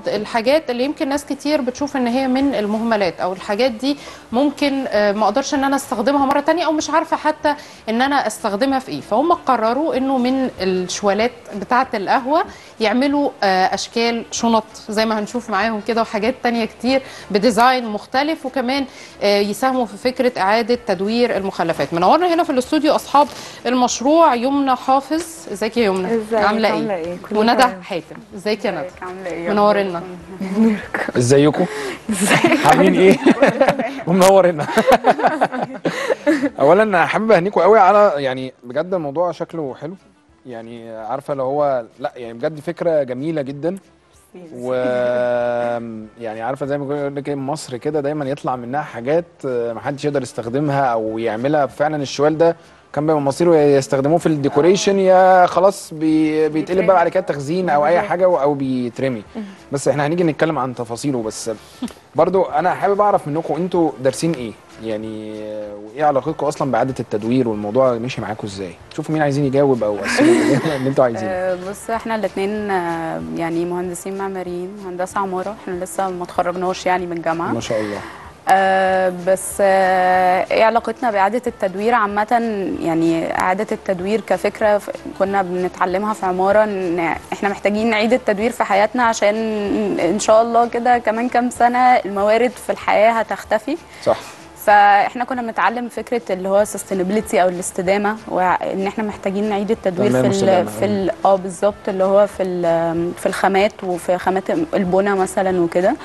الحاجات اللي يمكن ناس كتير بتشوف ان هي من المهملات او الحاجات دي ممكن آه، ما اقدرش ان انا استخدمها مره تانية او مش عارفه حتى ان انا استخدمها في ايه فهم قرروا انه من الشوالات بتاعه القهوه يعملوا آه، اشكال شنط زي ما هنشوف معاهم كده وحاجات تانية كتير بديزاين مختلف وكمان آه، يساهموا في فكره اعاده تدوير المخلفات منورنا هنا في الاستوديو اصحاب المشروع يمنى حافظ ازيك يا يمنى ازيك؟ عامله عاملة ايه ايه؟ كله وندى تمام. حاتم ازيك يا ندى ازيك؟ عامله ايه منورنا ازيكم عاملين ايه ومنورنا اولا حابب اهنيكم قوي على يعني بجد الموضوع شكله حلو يعني عارفه لو هو لا يعني بجد فكره جميله جدا و يعني عارفه زي ما بيقول لك إيه، مصر كده دايما يطلع منها حاجات ما حدش يقدر يستخدمها او يعملها فعلا الشوال ده كان بيبقى مصيره يا يستخدموه في الديكوريشن يا خلاص بي بيتقلب بقى بعد كده تخزين او اي حاجه او بيترمي بس احنا هنيجي نتكلم عن تفاصيله بس برضو انا حابب اعرف منكم انتوا دارسين ايه يعني وايه علاقتكم اصلا باعاده التدوير والموضوع مشي معاكم ازاي شوفوا مين عايزين يجاوب او قسموا اللي انتوا عايزينه آه، بص احنا الاثنين يعني مهندسين معماريين هندسه عماره احنا لسه ما اتخرجناش يعني من الجامعه ما شاء الله آه بس آه ايه علاقتنا باعاده التدوير عامه يعني اعاده التدوير كفكره ف- كنا بنتعلمها في عماره ان احنا محتاجين نعيد التدوير في حياتنا عشان ان شاء الله كده كمان كام سنه الموارد في الحياه هتختفي صح فاحنا كنا بنتعلم فكره اللي هو sustainability او الاستدامه وان احنا محتاجين نعيد التدوير تنمية في مستدامة، ال في ال اه بالظبط اللي هو في ال- في الخامات وفي خامات البنى مثلا وكده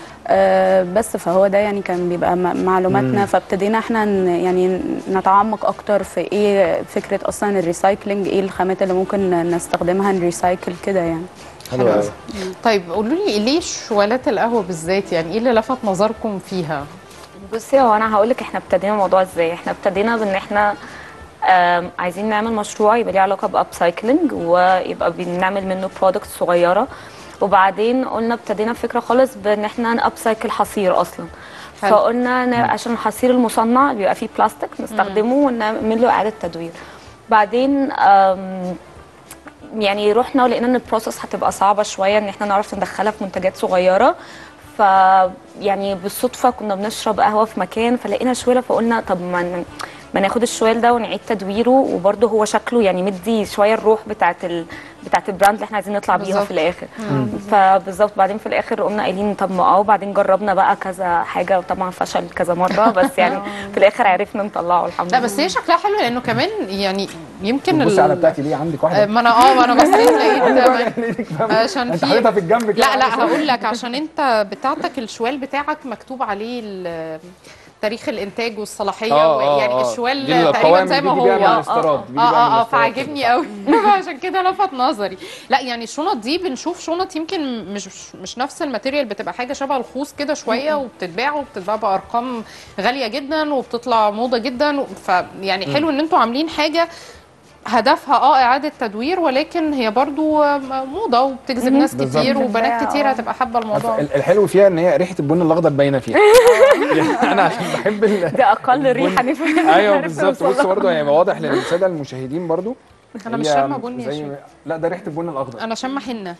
آه بس فهو ده يعني كان بيبقى م- معلوماتنا مم. فابتدينا احنا ن- يعني نتعمق اكتر في ايه فكره اصلا الريسايكلينج ايه الخامات اللي ممكن نستخدمها نريسايكل كده يعني حلو قوي طيب قولوا لي ليه شوالات القهوه بالذات يعني ايه اللي لفت نظركم فيها بصي هو انا هقول لك احنا ابتدينا الموضوع ازاي احنا ابتدينا بان احنا آم، عايزين نعمل مشروع يبقى ليه علاقه باب سايكلينج ويبقى بنعمل منه برودكت صغيره وبعدين قلنا ابتدينا فكره خالص بان احنا ناب سايكل حصير اصلا حلو. فقلنا ن- عشان الحصير المصنع بيبقى فيه بلاستيك نستخدمه ونعمل له اعاده تدوير بعدين آم، يعني رحنا ولقينا ان البروسيس هتبقى صعبه شويه ان احنا نعرف ندخلها في منتجات صغيره ف يعني بالصدفه كنا بنشرب قهوه في مكان فلقينا شواله فقلنا طب ما ن- ما ناخد الشوال ده ونعيد تدويره وبرده هو شكله يعني مدي شويه الروح بتاعت ال... بتاعت البراند اللي احنا عايزين نطلع بيها بالظبط. في الاخر فبالظبط بعدين في الاخر قمنا قايلين طب ما اه وبعدين جربنا بقى كذا حاجه وطبعا فشل كذا مره بس يعني في الاخر عرفنا نطلعه الحمد لا لله بس هي شكلها حلو لانه كمان يعني يمكن بصي على ال- بتاعتي دي عندك آه، واحده ما انا اه ما انا بصيت لقيت عشان انت في حاططها في الجنب كده لا لا هقول لك عشان انت بتاعتك الشوال بتاعك مكتوب عليه ال- تاريخ الانتاج والصلاحيه آه، و- آه، يعني آه. الشوال دي تقريبا القوائم زي دي ما بيجي هو بيها من اه الاستيراد، اه بيجي بيها من اه, آه الاستيراد. فعجبني قوي عشان كده لفت نظري لا يعني الشنط دي بنشوف شنط يمكن مش مش نفس الماتيريال بتبقى حاجه شبه الخوص كده شويه وبتتباع وبتتباع بارقام غاليه جدا وبتطلع موضه جدا فيعني حلو ان انتوا عاملين حاجه هدفها اه اعاده تدوير ولكن هي برضو آه، موضه وبتجذب ناس بالظبط. كتير وبنات بتتباع، كتير آه. هتبقى حابه الموضوع ال- الحلو فيها ان هي ريحه البن الاخضر باينه فيها يعني انا عشان بحب ال... ده اقل ريحه البن- نفهم ايوه بالظبط بص برضه يعني واضح للساده المشاهدين برضه انا مش هي شامه بني يا زي شيخ. ما- لا ده ريحه البن الاخضر انا شامه حنه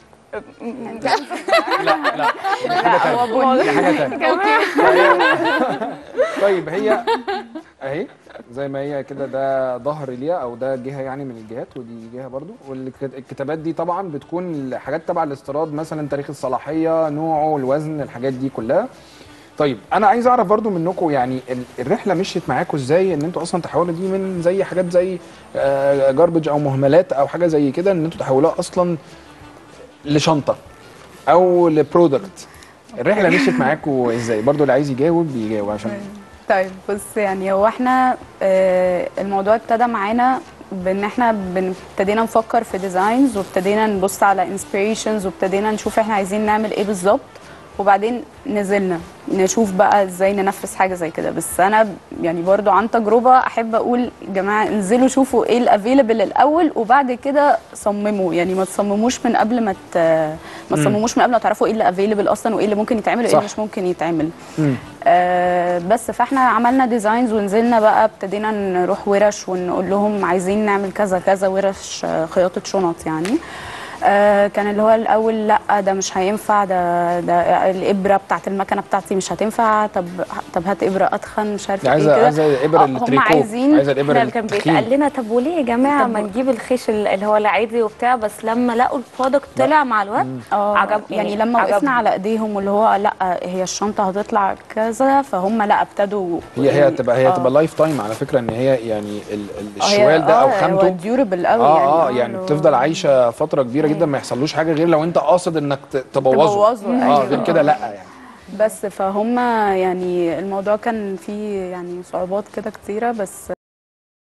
لا لا دي حاجه ثانيه دي حاجه ثانيه طيب هي اهي زي ما هي كده ده ظهر ليها او ده جهه يعني من الجهات ودي جهه برضو والكتابات دي طبعا بتكون حاجات تبع الاستيراد مثلا تاريخ الصلاحيه نوعه الوزن الحاجات دي كلها طيب انا عايز اعرف برضو منكم يعني ال- الرحله مشيت معاكم ازاي ان انتوا اصلا تحولوا دي من زي حاجات زي جاربج او مهملات او حاجه زي كده ان انتوا تحولوها اصلا لشنطه او لبرودكت الرحله مشيت معاكم ازاي برضو اللي عايز يجاوب يجاوب عشان طيب بص يعني هو احنا آه، الموضوع ابتدى معانا بان احنا بن- ابتدينا نفكر في ديزاينز وابتدينا نبص على انسبيريشنز وابتدينا نشوف احنا عايزين نعمل ايه بالظبط وبعدين نزلنا نشوف بقى ازاي ننفذ حاجه زي كده بس انا يعني برضو عن تجربه احب اقول يا جماعه انزلوا شوفوا ايه الافيلبل الاول وبعد كده صمموا يعني ما تصمموش من قبل ما ت... ما تصمموش من قبل ما تعرفوا ايه اللي افيلبل اصلا وايه اللي ممكن يتعمل وايه صح. اللي مش ممكن يتعمل مم. آه بس فاحنا عملنا ديزاينز ونزلنا بقى ابتدينا نروح ورش ونقول لهم عايزين نعمل كذا كذا ورش آه، خياطه شنط يعني آه كان اللي هو الاول لا ده مش هينفع ده ده الابره بتاعت المكنه بتاعتي مش هتنفع طب طب هات ابره اتخن مش عارفه ايه عايزه كده عايزه الابر آه، التريكو هم عايزين عايزه الابر احنا اللي كان بيتقال التخين لنا طب وليه يا جماعه طب ما نجيب الخيش ال- اللي هو العادي وبتاع بس لما لقوا البرودكت طلع مع الوقت اه عجب يعني لما عجبهم. وقفنا على ايديهم واللي هو لا هي الشنطه هتطلع كذا فهم لا ابتدوا هي هي تبقى هي آه. تبقى لايف تايم على فكره ان هي يعني ال- ال- آه، هي- الشوال ده او آه، هو خامته ديوربل قوي اه يعني اه يعني لو- بتفضل عايشه فتره كبيره جدا ما يحصلوش حاجه غير لو انت قاصد انك ت- تبوظه تبوظه، اه أيوة. غير كده لا يعني بس فهم يعني الموضوع كان فيه يعني صعوبات كده كتيرة بس